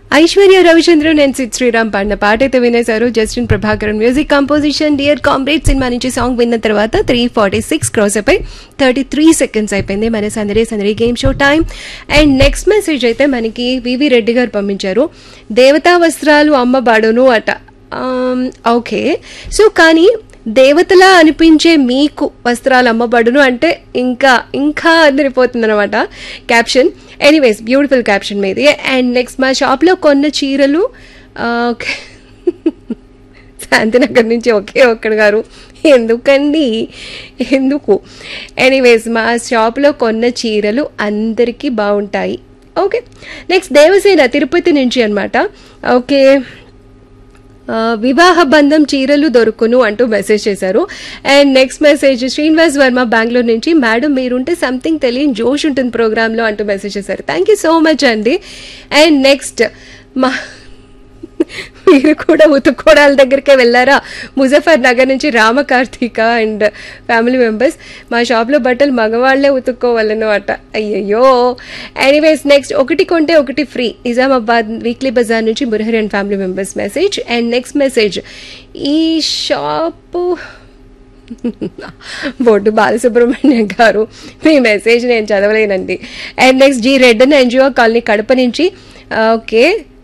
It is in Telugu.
ఐశ్వర్య రవిచంద్రన్ అండ్ సిద్ శ్రీరామ్ పాడిన పాట అయితే వినేశారు Justin Prabhakaran music composition Dear Comrade cinema నుంచి సాంగ్ విన్న తర్వాత త్రీ ఫార్టీ సిక్స్ క్రాస్ అయిపోయి థర్టీ త్రీ సెకండ్స్ అయిపోయింది మన సందడి సందడి game show time and next message అయితే మనకి వివి రెడ్డి గారు పంపించారు దేవతా వస్త్రాలు అమ్మబడును అట ఓకే సో కానీ దేవతలా అనిపించే మీకు వస్త్రాలు అమ్మబడును అంటే ఇంకా ఇంకా అదిరిపోతుంది అనమాట క్యాప్షన్ ఎనీవేస్ బ్యూటిఫుల్ క్యాప్షన్ మీది అండ్ నెక్స్ట్ మా షాప్లో కొన్న చీరలు ఆ, ఓకే శాంతినగర్ నుంచి ఒకే ఒక్కడు గారు ఎందుకండి ఎందుకు ఎనీవేస్ మా షాప్లో కొన్న చీరలు అందరికీ బాగుంటాయి ఓకే నెక్స్ట్ దేవసేన తిరుపతి నుంచి అనమాట ఓకే ఆ, వివాహ బంధం చీరలు దొరుకును అంటూ మెసేజ్ చేశారు and next message Srinivas Varma Bengaluru నుంచి మేడం మీరుంటే సంథింగ్ తెలియని జోష్ ఉంటుంది ప్రోగ్రాంలో అంటూ మెసేజ్ చేశారు థ్యాంక్ యూ సో మచ్ అండి అండ్ నెక్స్ట్ మా మీరు కూడా ఉతుక్కోడాల దగ్గరికే వెళ్ళారా ముజఫర్ నగర్ నుంచి Rama Karthika and family members మా షాప్లో బట్టలు మగవాళ్లే ఉతుక్కోవాలన్నమాట అయ్యయ్యో ఎనీవేస్ నెక్స్ట్ ఒకటి కొంటే ఒకటి ఫ్రీ నిజామాబాద్ వీక్లీ బజార్ నుంచి Murahari and family members message and next message ఈ షాపు బొడ్డు బాలసుబ్రహ్మణ్యం గారు మీ మెసేజ్ నేను చదవలేనండి and next G Reddan NGO colony Kadapa నుంచి ఓకే